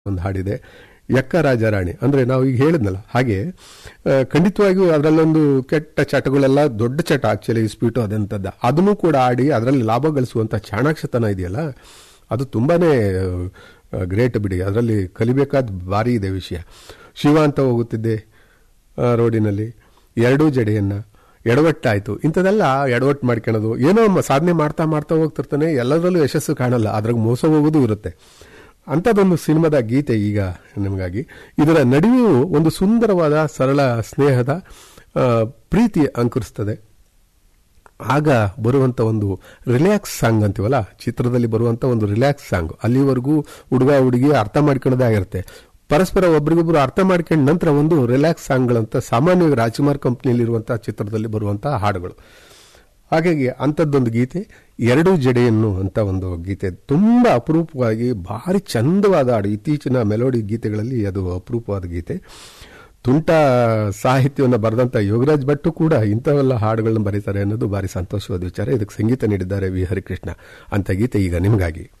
ಒಂದು ಹಾಡಿದೆ ಯಕ್ಕ ರಾಜ ರಾಣಿ ಅಂದ್ರೆ ನಾವು ಈಗ ಹೇಳಿದ್ನಲ್ಲ ಹಾಗೆ ಆ, ಖಂಡಿತವಾಗಿಯೂ ಅದರಲ್ಲೊಂದು ಕೆಟ್ಟ ಚಟಗಳೆಲ್ಲ ದೊಡ್ಡ ಚಟ ಆಕ್ಚುಲಿ ಇಸ್ಪೀಟು ಅದಂತದ್ದ ಅದನ್ನು ಕೂಡ ಆಡಿ ಅದರಲ್ಲಿ ಲಾಭ ಗಳಿಸುವಂತ ಚಾಣಾಕ್ಷತನ ಇದೆಯಲ್ಲ ಅದು ತುಂಬಾನೇ ಗ್ರೇಟ್ ಬಿಡಿ ಅದರಲ್ಲಿ ಕಲಿಬೇಕಾದ ಭಾರಿ ಇದೆ ವಿಷಯ ಶಿವ ಅಂತ ಹೋಗುತ್ತಿದ್ದೆ ಆ, ರೋಡಿನಲ್ಲಿ ಎರಡೂ ಜಡೆಯನ್ನ ಎಡವಟ್ಟಾಯ್ತು ಇಂಥದೆಲ್ಲ ಎಡವಟ್ಟು ಮಾಡ್ಕೊಳ್ಳೋದು ಏನೋ ಮ- ಸಾಧನೆ ಮಾಡ್ತಾ ಮಾಡ್ತಾ ಹೋಗ್ತಿರ್ತಾನೆ ಎಲ್ಲದರಲ್ಲೂ ಯಶಸ್ಸು ಕಾಣಲ್ಲ ಅದ್ರಾಗ ಮೋಸ ಹೋಗೋದು ಇರುತ್ತೆ ಅಂಥದ್ದೊಂದು ಸಿನಿಮಾದ ಗೀತೆ ಈಗ ನಿಮಗಾಗಿ ಇದರ ನಡುವೆಯೂ ಒಂದು ಸುಂದರವಾದ ಸರಳ ಸ್ನೇಹದ ಆ, ಪ್ರೀತಿ ಅಂಕುರಿಸ್ತದೆ ಆಗ ಬರುವಂತ ಒಂದು ರಿಲ್ಯಾಕ್ಸ್ ಸಾಂಗ್ ಅಂತೀವಲ್ಲ ಚಿತ್ರದಲ್ಲಿ ಬರುವಂತ ಒಂದು ರಿಲ್ಯಾಕ್ಸ್ ಸಾಂಗ್ ಅಲ್ಲಿವರೆಗೂ ಹುಡುಗ ಹುಡುಗಿ ಅರ್ಥ ಮಾಡ್ಕೊಳ್ಳೋದೇ ಆಗಿರುತ್ತೆ ಪರಸ್ಪರ ಒಬ್ರಿಗೊಬ್ರು ಅರ್ಥ ಮಾಡ್ಕೊಂಡ ನಂತರ ಒಂದು ರಿಲ್ಯಾಕ್ಸ್ ಸಾಂಗ್ಗಳಂತ ಸಾಮಾನ್ಯವಾಗಿ ರಾಜ್ಕುಮಾರ್ ಕಂಪ್ನಿಯಲ್ಲಿರುವಂತಹ ಚಿತ್ರದಲ್ಲಿ ಬರುವಂತಹ ಹಾಡುಗಳು ಹಾಗಾಗಿ ಅಂಥದ್ದೊಂದು ಗೀತೆ ಎರಡೂ ಜಡೆಯನ್ನು ಅಂತ ಒಂದು ಗೀತೆ ತುಂಬಾ ಅಪರೂಪವಾಗಿ ಭಾರಿ ಚಂದವಾದ ಹಾಡು ಇತ್ತೀಚಿನ ಮೆಲೋಡಿ ಗೀತೆಗಳಲ್ಲಿ ಅದು ಅಪರೂಪವಾದ ಗೀತೆ ತುಂಟ ಸಾಹಿತ್ಯವನ್ನು ಬರೆದಂತ ಯೋಗರಾಜ್ ಭಟ್ಟು ಕೂಡ ಇಂಥವೆಲ್ಲ ಹಾಡುಗಳನ್ನ ಬರೀತಾರೆ ಅನ್ನೋದು ಭಾರಿ ಸಂತೋಷವಾದ ವಿಚಾರ ಇದಕ್ಕೆ ಸಂಗೀತ ನೀಡಿದ್ದಾರೆ ವಿ ಹರಿಕೃಷ್ಣ ಅಂತ ಗೀತೆ ಈಗ ನಿಮಗಾಗಿ